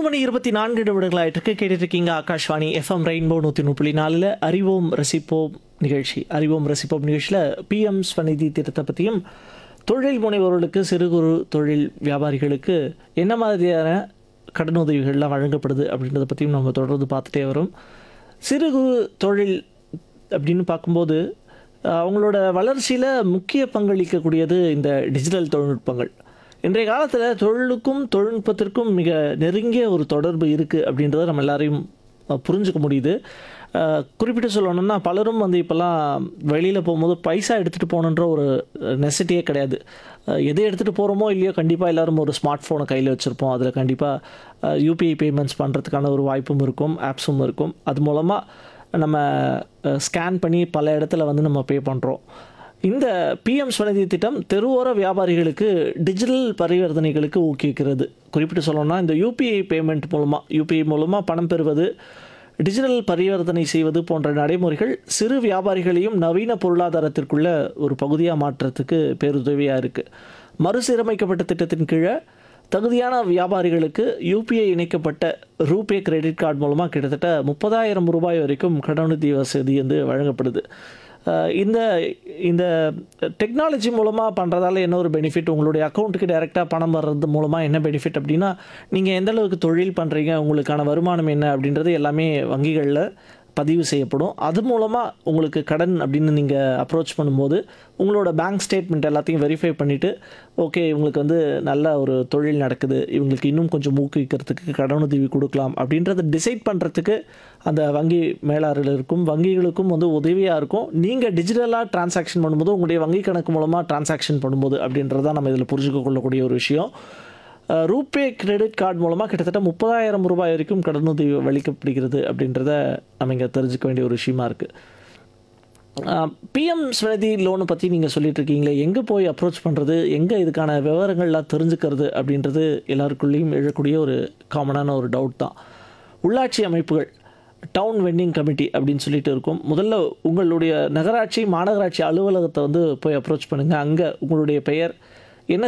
மணி இருபத்தி நான்கு நிமிடங்களாயிட்டு கேட்டுட்டு இருக்கீங்க ஆகாஷ்வாணி எஃப்எம் ரெயின்போ நூற்றி முப்பது நாலில் அறிவோம் ரசிப்போம் நிகழ்ச்சி அறிவோம் ரசிப்போம் நிகழ்ச்சியில் பிஎம் ஸ்வநிதி திட்டத்தை பற்றியும் தொழில் முனைவோர்களுக்கு சிறு குறு தொழில் வியாபாரிகளுக்கு என்ன மாதிரியான கடனுதவிகள்லாம் வழங்கப்படுது அப்படின்றத பற்றியும் நம்ம தொடர்ந்து பார்த்துட்டே வரோம் சிறு குறு தொழில் அப்படின்னு பார்க்கும்போது அஹ், அவங்களோட வளர்ச்சியில் முக்கிய பங்களிக்கக்கூடியது இந்த டிஜிட்டல் தொழில்நுட்பங்கள் இன்றைய காலத்தில் தொழிலுக்கும் தொழில்நுட்பத்திற்கும் மிக நெருங்கிய ஒரு தொடர்பு இருக்குது அப்படின்றத நம்ம எல்லாரையும் அஹ், புரிஞ்சுக்க முடியுது அஹ், குறிப்பிட்டு சொல்லணும்னா பலரும் வந்து இப்போல்லாம் வெளியில் போகும்போது பைசா எடுத்துகிட்டு போகணுன்ற ஒரு நெசசிட்டியே கிடையாது அஹ், எது எடுத்துகிட்டு போகிறோமோ இல்லையோ கண்டிப்பாக எல்லாரும் ஒரு ஸ்மார்ட் ஃபோனை கையில் வச்சுருப்போம் அதில் கண்டிப்பாக யூபிஐ பேமெண்ட்ஸ் பண்ணுறதுக்கான ஒரு வாய்ப்பும் இருக்கும் ஆப்ஸும் இருக்கும் அது மூலமாக நம்ம ஸ்கேன் பண்ணி பல இடத்துல வந்து நம்ம பே பண்ணுறோம் இந்த பிஎம் ஸ்வநிதி திட்டம் தெருவோர வியாபாரிகளுக்கு டிஜிட்டல் பரிவர்த்தனைகளுக்கு ஊக்குவிக்கிறது குறிப்பிட்டு சொல்லணும்னா இந்த யூபிஐ பேமெண்ட் மூலமாக யூபிஐ மூலமாக பணம் பெறுவது டிஜிட்டல் பரிவர்த்தனை செய்வது போன்ற நடைமுறைகள் சிறு வியாபாரிகளையும் நவீன பொருளாதாரத்திற்குள்ள ஒரு பகுதியாக மாற்றுறதுக்கு பேருதவியாக இருக்குது மறுசீரமைக்கப்பட்ட திட்டத்தின் கீழே தகுதியான வியாபாரிகளுக்கு யூபிஐ இணைக்கப்பட்ட ரூபே கிரெடிட் கார்டு மூலமாக கிட்டத்தட்ட முப்பதாயிரம் ரூபாய் வரைக்கும் கடனுதவி வசதி வந்து வழங்கப்படுது அஹ் இந்த இந்த டெக்னாலஜி மூலமாக பண்ணுறதால என்ன ஒரு பெனிஃபிட் உங்களுடைய அக்கௌண்ட்டுக்கு டைரெக்டாக பணம் வர்றது மூலமாக என்ன பெனிஃபிட் அப்படின்னா நீங்கள் எந்த அளவுக்கு தொழில் பண்ணுறீங்க உங்களுக்கான வருமானம் என்ன அப்படின்றது எல்லாமே வங்கிகளில் பதிவு செய்யப்படும் அது மூலமாக உங்களுக்கு கடன் அப்படின்னு நீங்கள் அப்ரோச் பண்ணும்போது உங்களோட பேங்க் ஸ்டேட்மெண்ட் எல்லாத்தையும் வெரிஃபை பண்ணிவிட்டு ஓகே இவங்களுக்கு வந்து நல்ல ஒரு தொழில் நடக்குது இவங்களுக்கு இன்னும் கொஞ்சம் ஊக்குவிக்கிறதுக்கு கடனுதவி கொடுக்கலாம் அப்படின்றத டிசைட் பண்ணுறதுக்கு அந்த வங்கி மேலாளர்களுக்கும் வங்கிகளுக்கும் வந்து உதவியாக இருக்கும் நீங்கள் டிஜிட்டலாக டிரான்சாக்ஷன் பண்ணும்போது உங்களுடைய வங்கி கணக்கு மூலமாக டிரான்சாக்ஷன் பண்ணும்போது அப்படின்றத நம்ம இதில் புரிஞ்சுக்க கொள்ளக்கூடிய ஒரு விஷயம் அஹ் ரூபே கிரெடிட் கார்டு மூலமாக கிட்டத்தட்ட முப்பதாயிரம் ரூபாய் வரைக்கும் கடனுதவி அளிக்கப்படுகிறது அப்படின்றத நம்ம இங்கே தெரிஞ்சுக்க வேண்டிய ஒரு விஷயமா இருக்குது பிஎம் ஸ்வநிதி லோனை பற்றி நீங்கள் சொல்லிட்டு இருக்கீங்களே எங்கே போய் அப்ரோச் பண்ணுறது எங்கே இதுக்கான விவரங்கள்லாம் தெரிஞ்சுக்கிறது அப்படின்றது எல்லாருக்குள்ளேயும் எழக்கூடிய ஒரு காமனான ஒரு டவுட் தான் உள்ளாட்சி அமைப்புகள் டவுன் வெண்டிங் கமிட்டி அப்படின்னு சொல்லிட்டு இருக்கும் முதல்ல உங்களுடைய நகராட்சி மாநகராட்சி அலுவலகத்தை வந்து போய் அப்ரோச் பண்ணுங்கள் அங்கே உங்களுடைய பெயர்